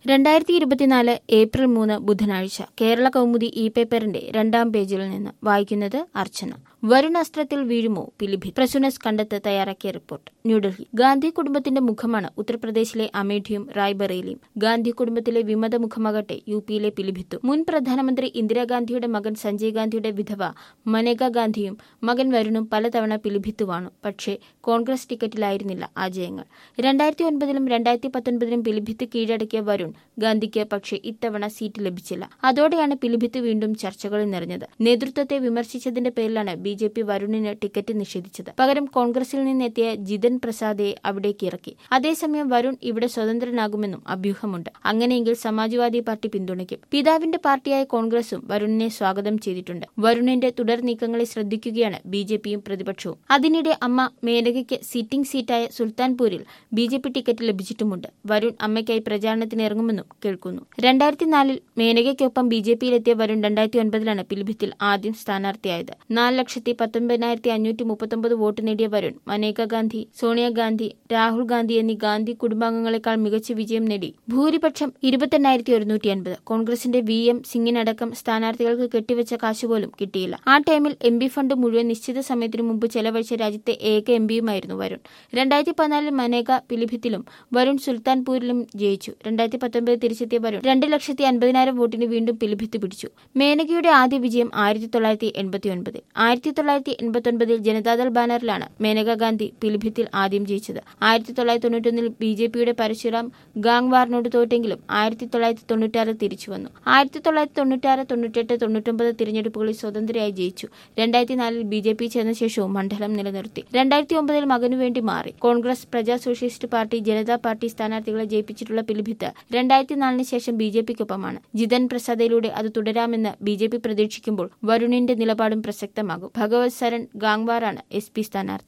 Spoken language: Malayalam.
രണ്ടായിരത്തി ഇരുപത്തിനാല് ഏപ്രിൽ മൂന്ന് ബുധനാഴ്ച കേരള കൗമുദി ഇ പേപ്പറിന്റെ രണ്ടാം പേജിൽ നിന്ന് വായിക്കുന്നത് അർച്ചന വരുൺ അസ്ത്രത്തിൽ വീഴുമോ പിലിഭിത് പ്രസുനസ് കണ്ടെത്ത് തയ്യാറാക്കിയ റിപ്പോർട്ട് ന്യൂഡൽഹി ഗാന്ധി കുടുംബത്തിന്റെ മുഖമാണ് ഉത്തർപ്രദേശിലെ അമേഠിയും റായ്ബറേലിയും ഗാന്ധി കുടുംബത്തിലെ വിമത മുഖമാകട്ടെ യു പിയിലെ പിലിഭിത്തും മുൻ പ്രധാനമന്ത്രി ഇന്ദിരാഗാന്ധിയുടെ മകൻ സഞ്ജയ് ഗാന്ധിയുടെ വിധവ മനേക ഗാന്ധിയും മകൻ വരുണും പലതവണ പിലിഭിത്തുവാണു പക്ഷേ കോൺഗ്രസ് ടിക്കറ്റിലായിരുന്നില്ല ആ ജയങ്ങൾ രണ്ടായിരത്തി ഒൻപതിലും രണ്ടായിരത്തി പത്തൊൻപതിലും പിലിഭിത്ത് കീഴടക്കിയ വരുൺ ഗാന്ധിക്ക് പക്ഷേ ഇത്തവണ സീറ്റ് ലഭിച്ചില്ല അതോടെയാണ് പിലിഭിത്ത് വീണ്ടും ചർച്ചകളിൽ നിറഞ്ഞത് നേതൃത്വത്തെ വിമർശിച്ചതിന്റെ പേരിലാണ് ബി ജെ പി വരുണിന് ടിക്കറ്റ് നിഷേധിച്ചത് പകരം കോൺഗ്രസിൽ നിന്നെത്തിയ ജിതൻ പ്രസാദയെ അവിടേക്ക് ഇറക്കി അതേസമയം വരുൺ ഇവിടെ സ്വതന്ത്രനാകുമെന്നും അഭ്യൂഹമുണ്ട് അങ്ങനെയെങ്കിൽ സമാജ്വാദി പാർട്ടി പിന്തുണയ്ക്കും പിതാവിന്റെ പാർട്ടിയായ കോൺഗ്രസും വരുണിനെ സ്വാഗതം ചെയ്തിട്ടുണ്ട് വരുണിന്റെ തുടർ നീക്കങ്ങളെ ശ്രദ്ധിക്കുകയാണ് ബി ജെ പിയും പ്രതിപക്ഷവും അതിനിടെ അമ്മ മേനകയ്ക്ക് സിറ്റിംഗ് സീറ്റായ സുൽത്താൻപൂരിൽ ബി ജെ പി ടിക്കറ്റ് ലഭിച്ചിട്ടുമുണ്ട് വരുൺ അമ്മയ്ക്കായി പ്രചാരണത്തിന് ഇറങ്ങുമെന്നും കേൾക്കുന്നു രണ്ടായിരത്തി നാലിൽ മേനകയ്ക്കൊപ്പം ബി ജെ പിയിലെത്തിയ വരുൺ രണ്ടായിരത്തി ഒൻപതിലാണ് പിലിഭിത്തിൽ ആദ്യം സ്ഥാനാർത്ഥിയായത് നാല് ലക്ഷത്തി പത്തൊൻപതിനായിരത്തി അഞ്ഞൂറ്റി മുപ്പത്തൊമ്പത് വോട്ട് നേടിയ വരുൺ മനേക ഗാന്ധി സോണിയാഗാന്ധി രാഹുൽ ഗാന്ധി എന്നീ ഗാന്ധി കുടുംബാംഗങ്ങളെക്കാൾ മികച്ച വിജയം നേടി ഭൂരിപക്ഷം ഇരുപത്തെണ്ണായിരത്തി ഒരുന്നൂറ്റി അൻപത് കോൺഗ്രസിന്റെ വി എം സിംഗിനടക്കം സ്ഥാനാർത്ഥികൾക്ക് കെട്ടിവെച്ച കാശ് പോലും കിട്ടിയില്ല ആ ടൈമിൽ എം പി ഫണ്ട് മുഴുവൻ നിശ്ചിത സമയത്തിനു മുമ്പ് ചെലവഴിച്ച രാജ്യത്തെ ഏക എം പിയുമായിരുന്നു വരുൺ രണ്ടായിരത്തി പതിനാലിൽ മനേക പിലിഭിത്തിലും വരുൺ സുൽത്താൻപൂരിലും ജയിച്ചു രണ്ടായിരത്തി പത്തൊൻപത് തിരിച്ചെത്തിയ വരുൺ രണ്ട് ലക്ഷത്തി അൻപതിനായിരം വോട്ടിന് വീണ്ടും പിലിഭിത്ത് പിടിച്ചു മേനകയുടെ ആദ്യ വിജയം ആയിരത്തി തൊള്ളായിരത്തി എൺപത്തി ഒൻപതിൽ ആയിരത്തി തൊള്ളായിരത്തി എൺപത്തി ഒൻപതിൽ ജനതാദൾ ബാനറിലാണ് മേനക ഗാന്ധി പിലിഭിത്തിൽ ആദ്യം ജയിച്ചത് ആയിരത്തി തൊള്ളായിരത്തി തൊണ്ണൂറ്റൊന്നിൽ ബി ജെ പിയുടെ പരശുറാം ഗാംഗ്വാറിനോട് തോറ്റെങ്കിലും ആയിരത്തി തൊള്ളായിരത്തി തൊണ്ണൂറ്റാറ് തിരിച്ചു വന്നു ആയിരത്തി തൊള്ളായിരത്തി തൊണ്ണൂറ്റാറ് തൊണ്ണൂറ്റെട്ട് തൊണ്ണൂറ്റൊമ്പത് തിരഞ്ഞെടുപ്പുകളിൽ സ്വതന്ത്രയായി ജയിച്ചു രണ്ടായിരത്തി നാലിൽ ബി ജെ പി ചേർന്ന ശേഷവും മണ്ഡലം നിലനിർത്തി രണ്ടായിരത്തി ഒമ്പതിൽ മകനു വേണ്ടി മാറി Congress Praja socialist party Janata party സ്ഥാനാർത്ഥികളെ ജയിപ്പിച്ചിട്ടുള്ള പിലിഭിത്ത് രണ്ടായിരത്തി നാലിന് ശേഷം ബി ജെ പിക്കൊപ്പമാണ് ജിതൻ പ്രസാദയിലൂടെ അത് തുടരാമെന്ന് ബി ജെ പി പ്രതീക്ഷിക്കുമ്പോൾ വരുണിന്റെ നിലപാടും പ്രസക്തമാകും ഭഗവത് സരൺ ഗാംഗ്വാറാണ് എസ് പി സ്ഥാനാർത്ഥി